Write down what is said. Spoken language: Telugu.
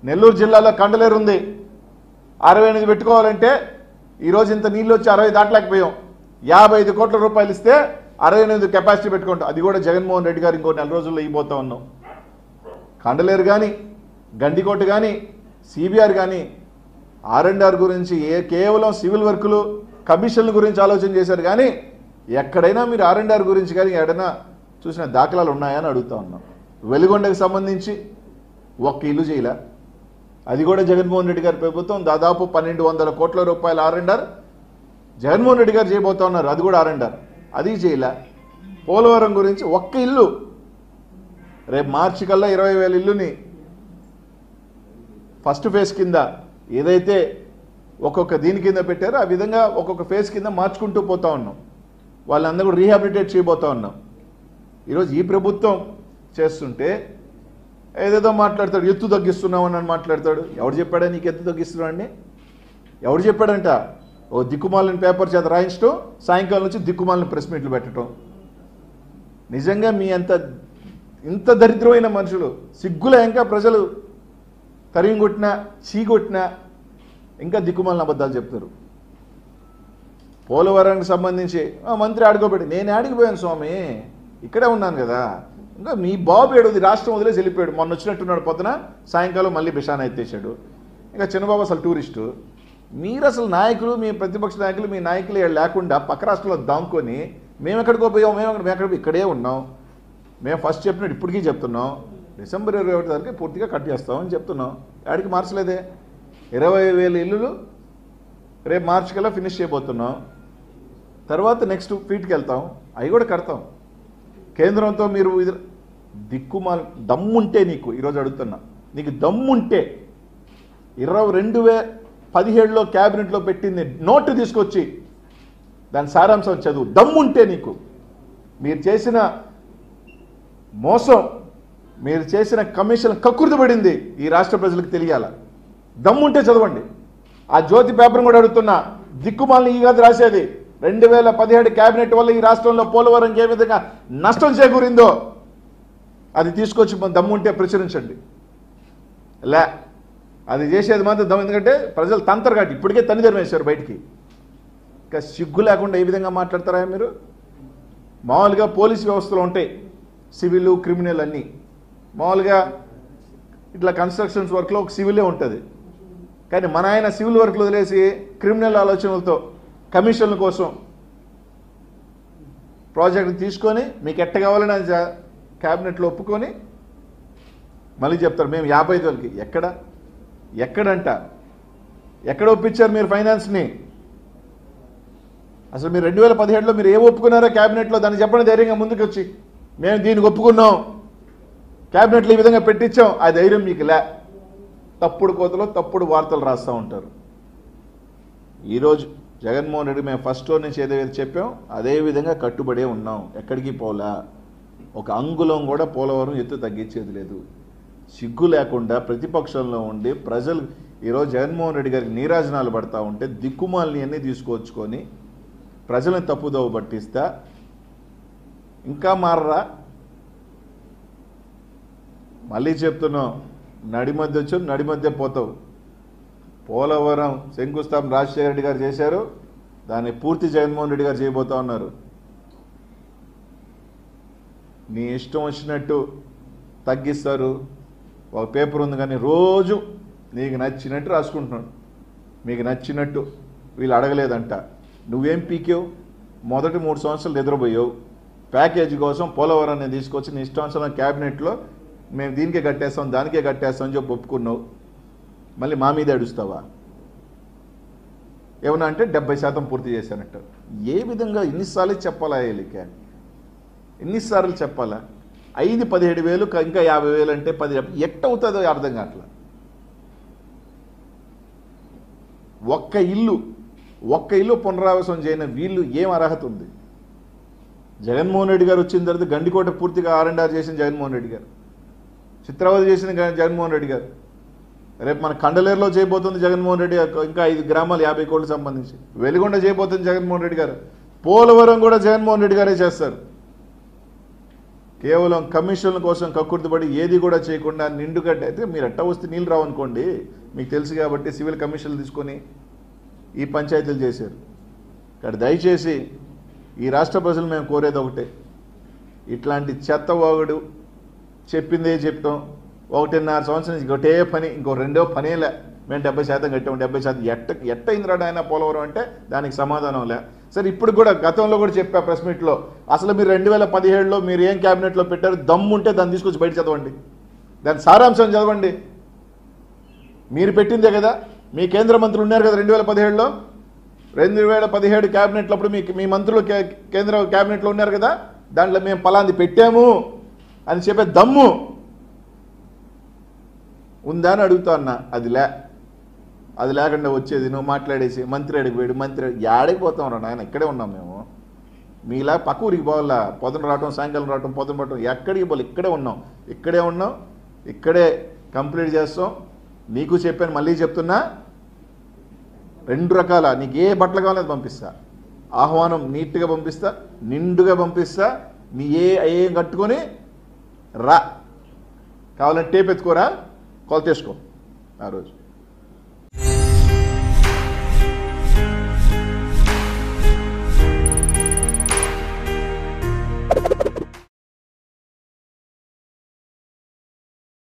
నెల్లూరు జిల్లాలో కండలేరు ఉంది అరవై ఎనిమిది పెట్టుకోవాలంటే ఈరోజు ఇంత నీళ్ళు వచ్చి అరవై దాటలేకపోయాం యాభై ఐదు కోట్ల రూపాయలు ఇస్తే అరవై ఎనిమిది కెపాసిటీ పెట్టుకుంటాం అది కూడా జగన్మోహన్ రెడ్డి గారు ఇంకో నెల రోజుల్లో ఇవ్వబోతా ఉన్నాం కండలేరు కానీ గండికోట కానీ సిబిఆర్ కానీ ఆర్ అండ్ ఆర్ గురించి ఏ కేవలం సివిల్ వర్కులు కమిషన్ల గురించి ఆలోచన చేశారు కానీ ఎక్కడైనా మీరు ఆర్ అండ్ ఆర్ గురించి కానీ ఎక్కడైనా చూసిన దాఖలాలు ఉన్నాయని అడుగుతా ఉన్నాం వెలుగొండకు సంబంధించి ఒక్క ఇల్లు చేయలే అది కూడా జగన్మోహన్ రెడ్డి గారి ప్రభుత్వం దాదాపు పన్నెండు వందల కోట్ల రూపాయల R and R Jaganmohan Reddy గారు చేయబోతా ఉన్నారు అది కూడా ఆర్ అండ్ ఆర్ అది చేయలే పోలవరం గురించి ఒక్క ఇల్లు రేపు మార్చి కల్లా ఇరవై వేల ఇల్లుని ఫస్ట్ ఫేజ్ కింద ఏదైతే ఒక్కొక్క దీని కింద పెట్టారో ఆ విధంగా ఒక్కొక్క ఫేజ్ కింద మార్చుకుంటూ పోతా ఉన్నాం వాళ్ళందరూ కూడా రీహాబిలిటేట్ చేయబోతా ఉన్నాం ఈరోజు ఈ ప్రభుత్వం చేస్తుంటే ఏదేదో మాట్లాడతాడు ఎత్తు తగ్గిస్తున్నామని అని మాట్లాడతాడు ఎవడు చెప్పాడా నీకు ఎత్తు తగ్గిస్తున్నాడని ఎవడు చెప్పాడంట ఓ దిక్కుమాలని పేపర్ చేత రాయించడం సాయంకాలం నుంచి దిక్కుమాలని ప్రెస్ మీట్లు పెట్టడం నిజంగా మీ అంత ఇంత దరిద్రమైన మనుషులు సిగ్గులే ఇంకా ప్రజలు తరిగి కొట్టినా చీకొట్టినా ఇంకా దిక్కుమాలిన అబద్ధాలు చెప్తారు పోలవరానికి సంబంధించి "ఆ, మంత్రి ఆడుకోబెట్టి నేను ఆడికిపోయాను స్వామి ఇక్కడే ఉన్నాను కదా ఇంకా మీ బాబు ఏడుది రాష్ట్రం వదిలేసి వెళ్ళిపోయాడు మొన్న వచ్చినట్టున్నాడు పొద్దున సాయంకాలం మళ్ళీ బిషాన ఎత్తేసాడు ఇంకా చిన్నబాబు అసలు టూరిస్టు మీరు అసలు నాయకులు మీ ప్రతిపక్ష నాయకులు మీ నాయకులు ఈడ లేకుండా పక్క రాష్ట్రంలో దాముకొని మేము ఎక్కడికో పోయాం మేము ఎక్కడ మేము ఎక్కడ ఇక్కడే ఉన్నాం మేము ఫస్ట్ చెప్పినట్టు ఇప్పటికీ చెప్తున్నాం డిసెంబర్ ఇరవై ఒకటి తారీఖు పూర్తిగా కట్ చేస్తామని చెప్తున్నాం ఆడికి మార్చలేదే ఇరవై వేల ఇల్లులు రేపు మార్చి కల్లా ఫినిష్ చేయబోతున్నాం తర్వాత నెక్స్ట్ ఫీట్కి వెళ్తాం అవి కూడా కడతాం కేంద్రంతో మీరు ఇది దిక్కుమాల దమ్ముంటే నీకు ఈరోజు అడుగుతున్నా నీకు దమ్ముంటే ఇరవై రెండు వే పదిహేడులో క్యాబినెట్లో పెట్టింది నోటు తీసుకొచ్చి దాని సారాంశం చదువు దమ్ముంటే నీకు మీరు చేసిన మోసం మీరు చేసిన కమిషన్ కక్కుర్తి పడింది ఈ రాష్ట్ర ప్రజలకు తెలియాల దమ్ముంటే చదవండి ఆ జ్యోతి పేపర్ కూడా అడుగుతున్నా దిక్కుమాలని ఈ కాదు రాసేది రెండు వేల పదిహేడు క్యాబినెట్ వల్ల ఈ రాష్ట్రంలో పోలవరం ఏ విధంగా నష్టం చేకూరిందో అది తీసుకొచ్చి మన దమ్ముంటే ప్రచురించండి లే అది చేసేది మాత్రం దమ్ము ఎందుకంటే ప్రజలు తంతరు కాబట్టి ఇప్పటికే తనిదరం వేశారు బయటికి ఇంకా సిగ్గు లేకుండా ఏ విధంగా మాట్లాడతారా మీరు మామూలుగా పోలీస్ వ్యవస్థలు ఉంటాయి సివిల్ క్రిమినల్ అన్నీ మామూలుగా ఇట్లా కన్స్ట్రక్షన్స్ వర్క్లో ఒక సివిలే ఉంటుంది కానీ మన ఆయన సివిల్ వర్క్లు వదిలేసి క్రిమినల్ ఆలోచనలతో కమిషన్ల కోసం ప్రాజెక్ట్ తీసుకొని మీకు ఎట్ట కావాలని అది జా- క్యాబినెట్లో ఒప్పుకొని మళ్ళీ చెప్తారు మేము యాభై ఐదు వేలకి ఎక్కడ ఎక్కడంట ఎక్కడ ఒప్పించారు మీరు ఫైనాన్స్ని అసలు మీరు రెండు వేల పదిహేడులో మీరు ఏ ఒప్పుకున్నారో క్యాబినెట్లో దాన్ని చెప్పండి ధైర్యంగా ముందుకు వచ్చి మేము దీనికి ఒప్పుకున్నాం క్యాబినెట్లో ఈ విధంగా పెట్టించాం ఆ ధైర్యం మీకు లే తప్పుడు కోతలో తప్పుడు వార్తలు రాస్తూ ఉంటారు ఈరోజు జగన్మోహన్ రెడ్డి మేము ఫస్ట్ రోజు నుంచి ఏదైతే చెప్పాం అదే విధంగా కట్టుబడే ఉన్నాం ఎక్కడికి పోలా ఒక అంగుళం కూడా పోలవరం ఎత్తు తగ్గించేది లేదు సిగ్గు లేకుండా ప్రతిపక్షంలో ఉండి ప్రజలు ఈరోజు జగన్మోహన్ రెడ్డి గారికి నీరాజనాలు పడతా ఉంటే దిక్కుమాలని అన్నీ తీసుకొచ్చుకొని ప్రజలను తప్పుదోవ పట్టిస్తా ఇంకా మారరా మళ్ళీ చెప్తున్నాం నడి మధ్య వచ్చావు నడి మధ్య పోతావు పోలవరం శంకుస్థాపన రాజశేఖర రెడ్డి గారు చేశారు దాన్ని పూర్తి జగన్మోహన్ రెడ్డి గారు చేయబోతా ఉన్నారు నీ ఇష్టం వచ్చినట్టు తగ్గిస్తారు ఒక పేపర్ ఉంది కానీ రోజు నీకు నచ్చినట్టు రాసుకుంటున్నాడు మీకు నచ్చినట్టు వీళ్ళు అడగలేదంట నువ్వేం పీకావు మొదటి మూడు సంవత్సరాలు నిద్రపోయావు ప్యాకేజీ కోసం పోలవరాన్ని తీసుకొచ్చి నీ ఇష్టానుసారం క్యాబినెట్లో మేము దీనికే కట్టేస్తాం దానికే కట్టేస్తాం అని చెప్పి ఒప్పుకున్నావు మళ్ళీ మా మీద అడుస్తావా ఏమన్నా అంటే డెబ్బై శాతం పూర్తి చేశానంట ఏ విధంగా ఎన్నిసార్లు చెప్పాలా వీళ్ళకి ఎన్నిసార్లు చెప్పాలా ఐదు పదిహేడు వేలు క- ఇంకా యాభై వేలు అంటే పది ఎట్ట అవుతుందో అర్థం కావట్లా ఒక్క ఇల్లు ఒక్క ఇల్లు పునరావాసం చేయని వీళ్ళు ఏం అర్హత ఉంది జగన్మోహన్ రెడ్డి గారు వచ్చిన తర్వాత గండికోట పూర్తిగా ఆర్ అండ్ ఆర్ చేసిన జగన్మోహన్ రెడ్డి గారు చిత్రావతి చేసిన గ- జగన్మోహన్ రెడ్డి గారు రేపు మన కండలేరులో చేయబోతుంది జగన్మోహన్ రెడ్డి గారు ఇంకా ఐదు గ్రామాలు యాభై కోట్లకు సంబంధించి వెలుగొండ చేయబోతుంది జగన్మోహన్ రెడ్డి గారు పోలవరం కూడా జగన్మోహన్ రెడ్డి గారే చేస్తారు కేవలం కమిషన్ల కోసం కక్కుర్తిపడి ఏది కూడా చేయకుండా నిండుగా అయితే మీరు ఎట్ట వస్తే నీళ్ళు రావనుకోండి మీకు తెలుసు కాబట్టి సివిల్ కమిషన్లు తీసుకొని ఈ పంచాయతీలు చేశారు ఇక్కడ దయచేసి ఈ రాష్ట్ర ప్రజలు మేము కోరేది ఒకటే ఇట్లాంటి చెత్త వాగుడు చెప్పిందే చెప్తాం ఒకటిన్నర సంవత్సరం నుంచి ఒకటే పని ఇంకో రెండో పనేలే మేము డెబ్బై శాతం కట్టాం డెబ్బై శాతం ఎట్ట ఎట్ట ఇంద్రాడు ఆయన పోలవరం అంటే దానికి సమాధానం లే సరే ఇప్పుడు కూడా గతంలో కూడా చెప్పా ప్రెస్ మీట్లో అసలు మీరు రెండు వేల పదిహేడులో మీరు ఏం క్యాబినెట్లో పెట్టారు దమ్ము ఉంటే దాన్ని తీసుకొచ్చి బయట చదవండి దాని సారాంశం చదవండి మీరు పెట్టిందే కదా మీ కేంద్ర మంత్రులు ఉన్నారు కదా రెండు వేల పదిహేడులో రెండు వేల పదిహేడు క్యాబినెట్లో అప్పుడు మీ మీ మంత్రులు కే- కేంద్ర క్యాబినెట్లో ఉన్నారు కదా దాంట్లో మేము పలాంది పెట్టాము అని చెప్పే దమ్ము ఉందా అని అడుగుతా అన్నా అది లే అది లేకుండా వచ్చేది నువ్వు మాట్లాడేసి మంత్రి అడిగి పోయాడు మంత్రి అడిగి యాడికి పోతాం రా నాయన ఇక్కడే ఉన్నాం మేము మీలా పక్క ఊరికి పోవాలా పొద్దున రావటం సాయంకాలం రావటం పొద్దున రావటం ఎక్కడికి పోవాలి ఇక్కడే ఉన్నాం ఇక్కడే ఉన్నాం ఇక్కడే కంప్లీట్ చేస్తాం నీకు చెప్పాను మళ్ళీ చెప్తున్నా రెండు రకాల నీకు ఏ బట్టలు కావాలో అది పంపిస్తా ఆహ్వానం నీట్గా పంపిస్తా నిండుగా పంపిస్తా నీ ఏ ఏం కట్టుకొని రా కావాలంటే టేప్ ఎత్తుకోరా కొలతేసుకో ఆ రోజు